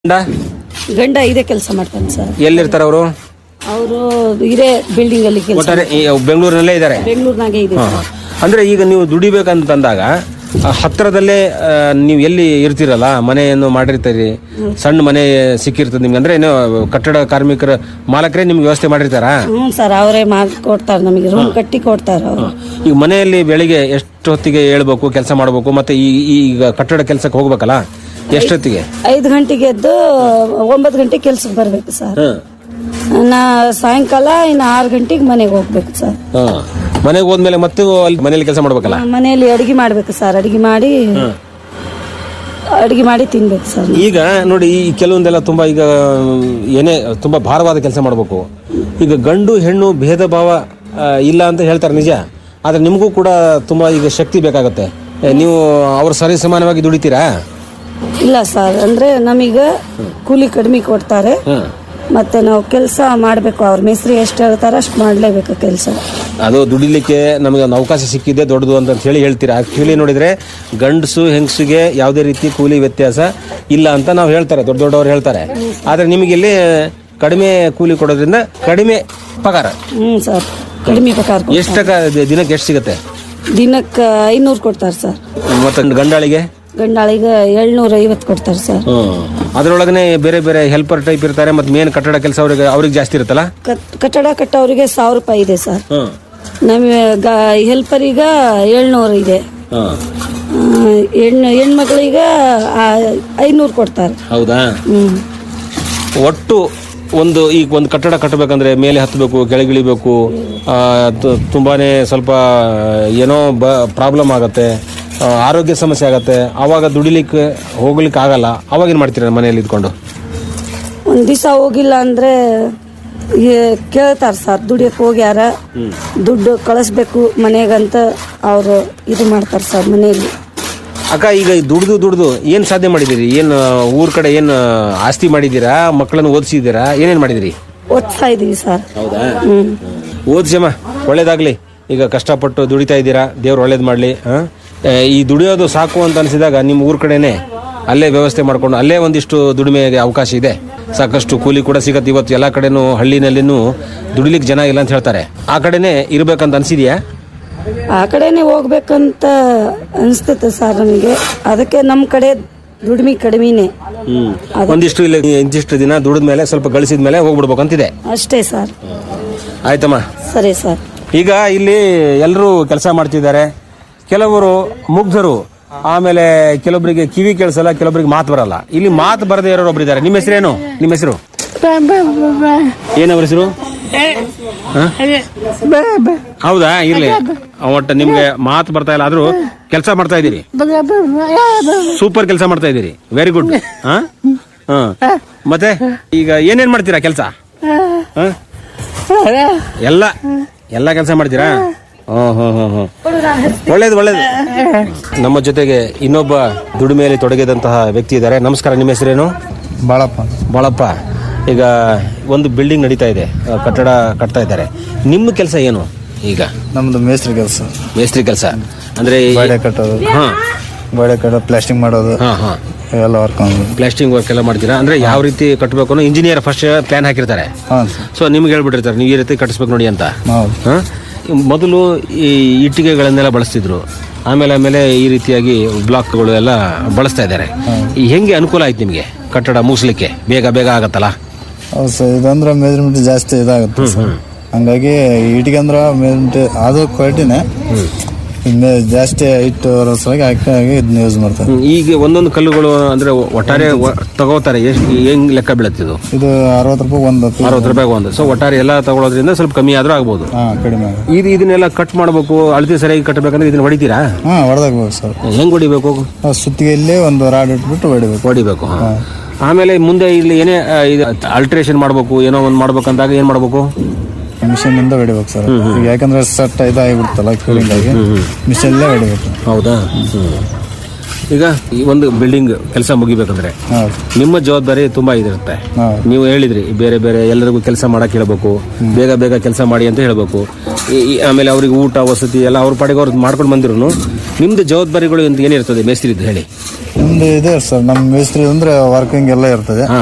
ಗಂಡ ಗಂಡ ಇದೇ ಕೆಲಸ ಮಾಡ್ತಾನೆ ಸರ್ ಎಲ್ಲಿರ್ತಾರೆ ಅವರು ಅವರು ಇದೇ ಬಿಲ್ಡಿಂಗ್ ಅಲ್ಲಿ ಕೆಲಸ ಒಟ್ಟಾರೆ ಈ ಬೆಂಗಳೂರಿನಲ್ಲೇ ಇದ್ದಾರೆ ಬೆಂಗಳೂರಿನಾಗೆ ಇದೆ ಹಾ. ಸರ್ ಅಂದ್ರೆ ಈಗ ನೀವು ದುಡಿಬೇಕಂತಂದಾಗ ಆ, ಹತ್ರದಲ್ಲೇ ಆ, ನೀವು ಎಲ್ಲಿ ಇರ್ತೀರಲ್ಲ ಮನೆಯನ್ನು ಮಾಡಿರ್ತೀರಿ ಸಣ್ಣ ಮನೆ ಸಿಕ್ಕಿರ್ತದೆ ನಿಮ್ಗೆ ಅಂದ್ರೆ ಏನು ಕಟ್ಟಡ ಕಾರ್ಮಿಕರ ಮಾಲಕರೇ ನಿಮ್ಗೆ ವ್ಯವಸ್ಥೆ ಮಾಡಿರ್ತಾರಾ ಹ್ಞೂ ಸರ್ ಅವರೇ ಕೊಡ್ತಾರೆ ನಮಗೆ ರೂಮ್ ಕಟ್ಟಿ ಕೊಡ್ತಾರೆ ಅವರು ಈಗ ಮನೆಯಲ್ಲಿ ಬೆಳಿಗ್ಗೆ ಎಷ್ಟು ಹೊತ್ತಿಗೆ ಹೇಳ್ಬೇಕು ಕೆಲಸ ಮಾಡಬೇಕು ಮತ್ತೆ ಈ ಈಗ ಕಟ್ಟಡ ಕೆಲಸಕ್ಕೆ ಹೋಗ್ಬೇಕಲ್ಲ ಎಷ್ಟೊತ್ತಿಗೆ ಐದು ಗಂಟೆಗೆ ಎದ್ದು ಒಂಬತ್ತು ಗಂಟೆಗೆ ಕೆಲ್ಸಕ್ಕೆ ಬರಬೇಕು ಸರ್ ನಾ ಸಾಯಂಕಾಲ ಇನ್ನು ಆರು ಗಂಟೆಗೆ ಮನೆಗೆ ಹೋಗ್ಬೇಕು ಸರ್ ಹಾ ಮನೆಗೆ ಹೋದ್ಮೇಲೆ ಮತ್ತೆ ಅಲ್ಲಿ ಮನೇಲಿ ಕೆಲಸ ಮಾಡ್ಬೇಕಲ್ಲ ಮನೆಯಲ್ಲಿ ಅಡಿಗೆ ಮಾಡ್ಬೇಕು ಸರ್ ಅಡಿಗೆ ಮಾಡಿ ಅಡಿಗೆ ಮಾಡಿ ತಿನ್ಬೇಕು ಸರ್ ಈಗ ನೋಡಿ ಈ ಕೆಲವೊಂದೆಲ್ಲ ತುಂಬಾ ಈಗ ಏನೇ ತುಂಬಾ ಭಾರವಾದ ಕೆಲಸ ಮಾಡಬೇಕು ಈಗ ಗಂಡು ಹೆಣ್ಣು ಭೇದ ಭಾವ ಆ, ಇಲ್ಲ ಅಂತ ಹೇಳ್ತಾರೆ ನಿಜ ಆದ್ರೆ ನಿಮಗೂ ಕೂಡ ತುಂಬಾ ಈಗ ಶಕ್ತಿ ಬೇಕಾಗತ್ತೆ ಏ, ನೀವು ಅವ್ರ ಸರಿ ಸಮಾನವಾಗಿ ದುಡಿತೀರಾ ಇಲ್ಲ ಸರ್ ಅಂದ್ರೆ ನಮೀಗ ಕೂಲಿ ಕಡಿಮೆ ಕೊಡ್ತಾರೆ ಹ್ಮ್. ಮತ್ತೆ ನಾವು ಕೆಲಸ ಮಾಡಬೇಕು ಅವ್ರ ಮೇಸ್ತ್ರಿ ಎಷ್ಟು ಹೇಳ್ತಾರೆ ಅಷ್ಟು ಮಾಡಲೇಬೇಕು ಕೆಲಸ ಅದು ದುಡಿಲಿಕ್ಕೆ ನಮಗೆ ಒಂದು ಅವಕಾಶ ಸಿಕ್ಕಿದೆ ದೊಡ್ಡದು ಅಂತ ಹೇಳಿ ಹೇಳ್ತೀರಾ ಆಕ್ಚುಲಿ ನೋಡಿದ್ರೆ ಗಂಡಸು ಹೆಂಗಸಿಗೆ ಯಾವುದೇ ರೀತಿ ಕೂಲಿ ವ್ಯತ್ಯಾಸ ಇಲ್ಲ ಅಂತ ನಾವು ಹೇಳ್ತಾರೆ ದೊಡ್ಡ ದೊಡ್ಡವರು ಹೇಳ್ತಾರೆ ಆದ್ರೆ ನಿಮಗೆ ಇಲ್ಲಿ ಕಡಿಮೆ ಕೂಲಿ ಕೊಡೋದ್ರಿಂದ ಕಡಿಮೆ ಪಗಾರ ಹ್ಞೂ ಸರ್ ಕಡಿಮೆ ಪ್ರಕಾರ ಕೊಡ್ತಾರೆ. ಎಷ್ಟು ದಿನಕ್ಕೆ ಎಷ್ಟು ಸಿಗುತ್ತೆ ದಿನಕ್ಕೆ ಐನೂರು ಕೊಡ್ತಾರೆ ಸರ್ ಮತ್ತೆ ಗಂಡಾಳಿಗೆ ಗಂಡಾಳಿಗೆ ಏಳ್ನೂರ ಐವತ್ತು ಕೊಡ್ತಾರೆ ಸರ್ ಅದರೊಳಗನೆ ಬೇರೆ ಬೇರೆ ಹೆಲ್ಪರ್ ಟೈಪ್ ಇರ್ತಾರೆ ಮತ್ತೆ ಮೇನ್ ಕಟ್ಟಡ ಕೆಲಸ ಅವ್ರಿಗೆ ಅವ್ರಿಗೆ ಜಾಸ್ತಿ ಇರುತ್ತಲ್ಲ ಕಟ್- ಕಟ್ಟಡ ಕಟ್ಟೋರಿಗೆ ಸಾವಿರ ರೂಪಾಯಿ ಇದೆ ಸರ್ ನಮಗೆ ಹೆಲ್ಪರಿಗೆ ಏಳ್ನೂರು ಇದೆ ಆ, ಹೆಣ್ಣು ಹೆಣ್ಮಕ್ಳಿಗೆ ಐನೂರು ಕೊಡ್ತಾರೆ ಹೌದಾ ಹ್ಞೂ ಒಟ್ಟು ಒಂದು ಈಗ ಒಂದು ಕಟ್ಟಡ ಕಟ್ಟಬೇಕಂದ್ರೆ ಮೇಲೆ ಹತ್ತಬೇಕು ಕೆಳಗಿಳಿಬೇಕು ಆ, ತು- ತುಂಬಾನೇ ಸ್ವಲ್ಪ ಏನೋ ಬ ಪ್ರಾಬ್ಲಮ್ ಆಗತ್ತೆ ಆ, ಆರೋಗ್ಯ ಸಮಸ್ಯೆ ಆಗತ್ತೆ ಆವಾಗ ದುಡಿಲಿಕ್ಕೆ ಹೋಗ್ಲಿಕ್ಕೆ ಆಗಲ್ಲ ಅವಾಗ ಏನು ಮಾಡ್ತೀರಾ ಮನೆಯಲ್ಲಿ ಇದ್ಕೊಂಡು ಒಂದು ದಿವಸ ಹೋಗಿಲ್ಲ ಅಂದ್ರೆ ಕೇಳ್ತಾರೆ ಸರ್ ದುಡಿಯಕ್ಕೆ ಹೋಗ್ಯಾರ ದುಡ್ಡು ಕಳಿಸ್ಬೇಕು ಮನೆಗಂತ ಅವರು ಇದು ಮಾಡ್ತಾರೆ ಸರ್ ಮನೆಯಲ್ಲಿ ಅಕ್ಕ ಈಗ ದುಡ್ದು ದುಡ್ದು ಏನು ಸಾಧನೆ ಮಾಡಿದಿರಿ ಏನು ಊರ್ ಕಡೆ ಏನು ಆಸ್ತಿ ಮಾಡಿದ್ದೀರಾ ಮಕ್ಕಳನ್ನು ಓದಿಸಿದ್ದೀರಾ ಏನೇನು ಮಾಡಿದಿರಿ ಓದ್ತಾ ಇದೀವಿ ಸರ್ ಹೌದಾ ಹ್ಮ್ ಓದ್ಸಮ್ಮ ಒಳ್ಳೇದಾಗ್ಲಿ ಈಗ ಕಷ್ಟಪಟ್ಟು ದುಡಿತಾ ಇದ್ದೀರಾ ದೇವ್ರು ಒಳ್ಳೇದು ಮಾಡಲಿ ಈ ದುಡಿಯೋದು ಸಾಕು ಅಂತ ಅನಿಸಿದಾಗ ನಿಮ್ಮ ಊರ್ ಕಡೆನೆ ಅಲ್ಲೇ ವ್ಯವಸ್ಥೆ ಮಾಡ್ಕೊಂಡು ಅಲ್ಲೇ ಒಂದಿಷ್ಟು ದುಡಿಮೆಗೆ ಅವಕಾಶ ಇದೆ ಸಾಕಷ್ಟು ಕೂಲಿ ಕೂಡ ಸಿಗತ್ತೆ ಇವತ್ತು ಎಲ್ಲ ಕಡೆನೂ ಹಳ್ಳಿನಲ್ಲಿನೂ ದುಡಿಲಿಕ್ಕೆ ಜನ ಇಲ್ಲ ಅಂತ ಹೇಳ್ತಾರೆ ಆ ಕಡೆನೆ ಇರ್ಬೇಕಂತ ಅನ್ಸಿದ್ಯಾ ಆ ಕಡೆನೆ ಹೋಗ್ಬೇಕಂತ ಅನಿಸ್ತೈತೆ ಸರ್ ನಮಗೆ ಅದಕ್ಕೆ ನಮ್ಮ ಕಡೆ ದುಡಿಮೆ ಕಡಿಮೆನೆ ಒಂದಿಷ್ಟು ಇಲ್ಲಿ ಇಂತಿಷ್ಟು ದಿನ ದುಡಿದ ಮೇಲೆ ಸ್ವಲ್ಪ ಗಳಿಸಿದ ಮೇಲೆ ಹೋಗ್ಬಿಡ್ಬೇಕಂತಿದೆ ಅಷ್ಟೇ ಸರ್ ಆಯ್ತಮ್ಮ ಸರಿ ಸರ್ ಈಗ ಇಲ್ಲಿ ಎಲ್ಲರೂ ಕೆಲಸ ಮಾಡ್ತಿದ್ದಾರೆ ಕೆಲವರು ಮುಗ್ಧರು ಆಮೇಲೆ ಕೆಲವೊಬ್ಬರಿಗೆ ಕಿವಿ ಕೇಳಿಸಲ್ಲ ಕೆಲವೊಬ್ಬರಿಗೆ ಮಾತು ಬರಲ್ಲ ಇಲ್ಲಿ ಮಾತು ಬರದೇ ಇರೋರು ಒಬ್ರು ಇದ್ದಾರೆ ನಿಮ್ಮ ಹೆಸರೇನು ನಿಮ್ಮ ಹೆಸರು ಏನವ್ರ ಹೆಸರು ಹ? ಹೌದಾ ಇರ್ಲಿ ಒಟ್ಟು ನಿಮ್ಗೆ ಮಾತು ಬರ್ತಾ ಇಲ್ಲ ಆದ್ರೂ ಕೆಲಸ ಮಾಡ್ತಾ ಇದ್ದೀರಿ ಸೂಪರ್ ಕೆಲಸ ಮಾಡ್ತಾ ಇದ್ದೀರಿ ವೆರಿ ಗುಡ್ ಹಾ ಹಾ ಮತ್ತೆ ಈಗ ಏನೇನ್ ಮಾಡ್ತೀರಾ ಕೆಲಸ ಎಲ್ಲ ಎಲ್ಲ ಕೆಲಸ ಮಾಡ್ತೀರಾ ಹ್ಮ್ ಹ್ಮ್ ಹ್ಮ್ ಹ್ಮ್ ಒಳ್ಳೇದು ಒಳ್ಳೇದು ನಮ್ಮ ಜೊತೆಗೆ ಇನ್ನೊಬ್ಬ ದುಡಿಮೆಯಲ್ಲಿ ತೊಡಗಿದಂತಹ ವ್ಯಕ್ತಿ ಇದ್ದಾರೆ ನಮಸ್ಕಾರ ನಿಮ್ಮ ಹೆಸರೇನು ಬಾಳಪ್ಪ ಬಾಳಪ್ಪ ಈಗ ಒಂದು ಬಿಲ್ಡಿಂಗ್ ನಡೀತಾ ಇದೆ ಆ, ಕಟ್ಟಡ ಕಟ್ತಾ ಇದ್ದಾರೆ ನಿಮ್ಮ ಕೆಲಸ ಏನು ಈಗ ನಮ್ದು ಮೇಸ್ತ್ರಿ ಕೆಲಸ ಮೇಸ್ತ್ರಿ ಕೆಲಸ ಅಂದ್ರೆ ಈ- ಗೋಡೆ ಕಟ್ಟೋದು ಹಾ ಗೋಡೆ ಕಟ್ಟೋದು ಪ್ಲಾಸ್ಟಿಂಗ್ ಮಾಡೋದು ಹಾ ಹಾ ಎಲ್ಲ ವರ್ಕ್ ಪ್ಲಾಸ್ಟಿಂಗ್ ವರ್ಕ್ ಎಲ್ಲ ಮಾಡ್ತೀರಾ ಅಂದ್ರೆ ಯಾವ ರೀತಿ ಕಟ್ಟಬೇಕು ಅನ್ನೋ ಇಂಜಿನಿಯರ್ ಫಸ್ಟ್ ಪ್ಲಾನ್ ಹಾಕಿರ್ತಾರೆ ಹಾಂ ಸರ್ ಸೊ ನಿಮ್ಗೆ ಹೇಳ್ಬಿಟ್ಟಿರ್ತಾರೆ ನೀವು ಈ ರೀತಿ ಕಟ್ಟಿಸ್ಬೇಕು ನೋಡಿ ಅಂತ ಹೌದು ಹ? ಮೊದಲು ಈ ಇಟ್ಟಿಗೆಗಳನ್ನೆಲ್ಲ ಬಳಸ್ತಿದ್ರು ಆಮೇಲೆ ಆಮೇಲೆ ಈ ರೀತಿಯಾಗಿ ಬ್ಲಾಕ್ಗಳು ಎಲ್ಲ ಬಳಸ್ತಾ ಇದ್ದಾರೆ ಈ ಹೆಂಗೆ ಅನುಕೂಲ ಆಯ್ತು ನಿಮಗೆ ಕಟ್ಟಡ ಮುಗಿಸ್ಲಿಕ್ಕೆ ಬೇಗ ಬೇಗ ಆಗತ್ತಲ್ಲ ಹೌದು ಸರ್ ಇದಂದ್ರೆ ಮೆಜರ್ಮೆಂಟ್ ಜಾಸ್ತಿ ಇದಾಗುತ್ತೆ ಸರ್ ಹಂಗಾಗಿ ಇಟ್ಟಿಗೆ ಅಂದ್ರೆ ಮೆಜರ್ಮೆಂಟ್ ಅದು ಕ್ವಾಲಿಟಿನೇ ಜಾಸ್ತಿ ಹೈಟ್ ಸಲುವಾಗಿ ಹಾಕಿ ಇದನ್ನ ಯೂಸ್ ಮಾಡ್ತಾರೆ ಹ್ಮ್, ಈಗ ಒಂದೊಂದು ಕಲ್ಲುಗಳು ಅಂದ್ರೆ ಒಟ್ಟಾರೆ ಒ- ತಗೋತಾರೆ ಎಷ್ಟು ಹೆಂಗ್ ಲೆಕ್ಕ ಬೀಳತ್ತಿದು ಇದು ಅರವತ್ತು ರೂಪಾಯಿ ಒಂದು ಅರವತ್ತು ರೂಪಾಯಿ ಒಂದು ಸೊ ಒಟ್ಟಾರೆ ಎಲ್ಲ ತಗೊಳ್ಳೋದ್ರಿಂದ ಸ್ವಲ್ಪ ಕಮ್ಮಿ ಆದ್ರೂ ಆಗ್ಬೋದು ಹಾಂ ಕಡಿಮೆ ಆಗುತ್ತೆ ಇದು ಇದನ್ನೆಲ್ಲ ಕಟ್ ಮಾಡಬೇಕು ಅಳತೆ ಸರಿಯಾಗಿ ಕಟ್ಟಬೇಕಂದ್ರೆ ಇದನ್ನ ಹೊಡಿತೀರಾ ಹಾಂ ಹೊಡೆದಾಗ್ಬೇಕು ಸರ್ ಹೆಂಗ್ ಹೊಡಿಬೇಕು ಆ ಸುತ್ತಿಗೆಯಲ್ಲಿ ಒಂದು ರಾಡ್ ಇಟ್ಬಿಟ್ಟು ಹೊಡಿಬೇಕು ಹೊಡಿಬೇಕು ಹಾ. ಆಮೇಲೆ ಮುಂದೆ ಇಲ್ಲಿ ಏನೇ ಆ, ಇದು ಅಲ್ಟ್ರೇಷನ್ ಮಾಡಬೇಕು ಏನೋ ಒಂದು ಮಾಡ್ಬೇಕಂದಾಗ ಏನ್ ಮಾಡಬೇಕು ಮಿಷಿನ್ ಇಂದ ಹೊಡಿಬೇಕು ಸರ್ ಈಗ ಯಾಕಂದ್ರೆ ಸಟ್ ಇದಾಗಿಬಿಡ್ತಲ್ಲ ಕೂಲಿಂಗ್ ಆಗಿ ಮಿಷಿನ್ಲೇ ಹೊಡಿಬೇಕು ಹೌದಾ ಈಗ ಈ ಒಂದು ಬಿಲ್ಡಿಂಗ್ ಕೆಲಸ ಮುಗಿಬೇಕಂದ್ರೆ ಹೌದು ನಿಮ್ಮ ಜವಾಬ್ದಾರಿ ತುಂಬಾ ಇದಿರುತ್ತೆ ಹೌದು ನೀವು ಹೇಳಿದ್ರಿ ಬೇರೆ ಬೇರೆ ಎಲ್ಲರಿಗೂ ಕೆಲಸ ಮಾಡಕ್ ಹೇಳ್ಬೇಕು ಬೇಗ ಬೇಗ ಕೆಲಸ ಮಾಡಿ ಅಂತ ಹೇಳ್ಬೇಕು ಈ- ಈ- ಆಮೇಲೆ ಅವ್ರಿಗೆ ಊಟ ವಸತಿ ಎಲ್ಲ ಅವ್ರ ಪಾಡಿಗೆ ಅವ್ರು ಮಾಡ್ಕೊಂಡು ಬಂದಿರು ನಿಮ್ದು ಜವಾಬ್ದಾರಿಗಳು ಅಂತ ಏನಿರ್ತದೆ ಮೇಸ್ತ್ರಿದ್ದು ಹೇಳಿ ನಮ್ದು ಇದೆ ಸರ್ ನಮ್ಮ ಮೇಸ್ತ್ರಿ ಅಂದ್ರೆ ವರ್ಕಿಂಗ್ ಎಲ್ಲ ಇರ್ತದೆ ಹಾ